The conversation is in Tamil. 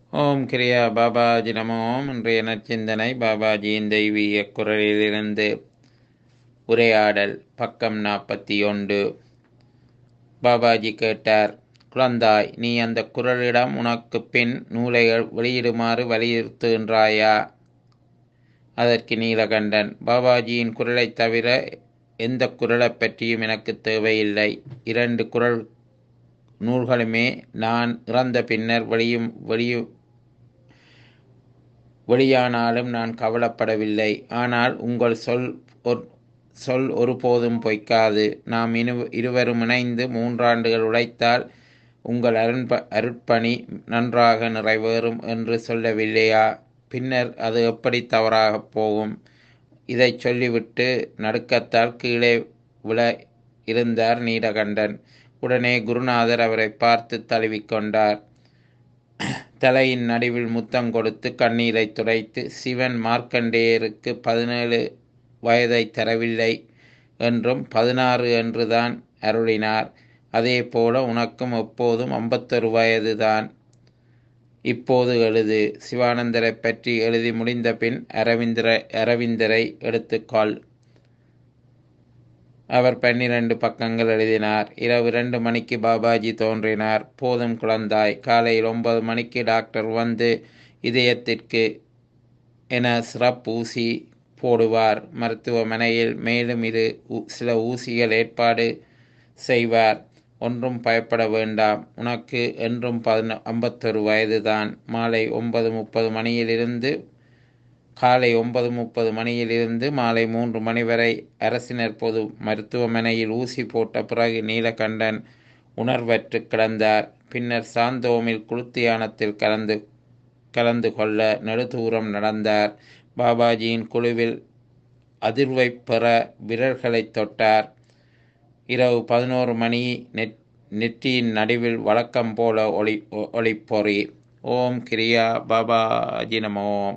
ஓம் கிரியா பாபாஜி நமோ ஓம் இன்றைய நற்சிந்தனை பாபாஜியின் தெய்வீக குரலிலிருந்து உரையாடல் பக்கம் நாற்பத்தி ஒன்று பாபாஜி கேட்டார் குழந்தாய் நீ அந்த குரலிடம் உனக்கு பின் நூலை வெளியிடுமாறு வலியுறுத்துகின்றாயா அதற்கு நீலகண்டன் பாபாஜியின் குரலைத் தவிர எந்த குரலைப் பற்றியும் எனக்கு தேவையில்லை இரண்டு குரல் நூல்களுமே நான் இறந்த பின்னர் வெளியும் வெளியும் வெளியானாலும் நான் கவலைப்படவில்லை ஆனால் உங்கள் சொல் சொல் ஒருபோதும் பொய்க்காது நாம் இனு இருவரும் இணைந்து மூன்றாண்டுகள் உழைத்தால் உங்கள் அருண்ப அருட்பணி நன்றாக நிறைவேறும் என்று சொல்லவில்லையா பின்னர் அது எப்படி தவறாகப் போகும் இதை சொல்லிவிட்டு நடுக்கத்தால் கீழே விழ இருந்தார் நீலகண்டன் உடனே குருநாதர் அவரை பார்த்து தழுவிக்கொண்டார் தலையின் நடுவில் முத்தம் கொடுத்து கண்ணீரை துடைத்து சிவன் மார்க்கண்டேயருக்கு பதினேழு வயதை தரவில்லை என்றும் பதினாறு என்றுதான் அருளினார் அதே போல உனக்கும் எப்போதும் ஐம்பத்தொரு வயதுதான் இப்போது எழுது சிவானந்தரை பற்றி எழுதி முடிந்த பின் அரவிந்தரை அரவிந்தரை எடுத்துக்கொள் அவர் பன்னிரண்டு பக்கங்கள் எழுதினார் இரவு இரண்டு மணிக்கு பாபாஜி தோன்றினார் போதும் குழந்தாய் காலையில் ஒன்பது மணிக்கு டாக்டர் வந்து இதயத்திற்கு என சிறப்பு ஊசி போடுவார் மருத்துவமனையில் மேலும் இரு சில ஊசிகள் ஏற்பாடு செய்வார் ஒன்றும் பயப்பட வேண்டாம் உனக்கு என்றும் பதின ஐம்பத்தொரு வயதுதான் மாலை ஒன்பது முப்பது மணியிலிருந்து காலை ஒன்பது முப்பது மணியிலிருந்து மாலை மூன்று மணி வரை அரசினர் பொது மருத்துவமனையில் ஊசி போட்ட பிறகு நீலகண்டன் உணர்வற்று கிடந்தார் பின்னர் சாந்தோமில் குளுத்தியானத்தில் கலந்து கலந்து கொள்ள நெடுதூரம் நடந்தார் பாபாஜியின் குழுவில் அதிர்வை பெற விரல்களை தொட்டார் இரவு பதினோரு மணி நெட் நெற்றியின் நடுவில் வழக்கம் போல ஒளி ஒளிப்பொறி ஓம் கிரியா பாபாஜி நமோ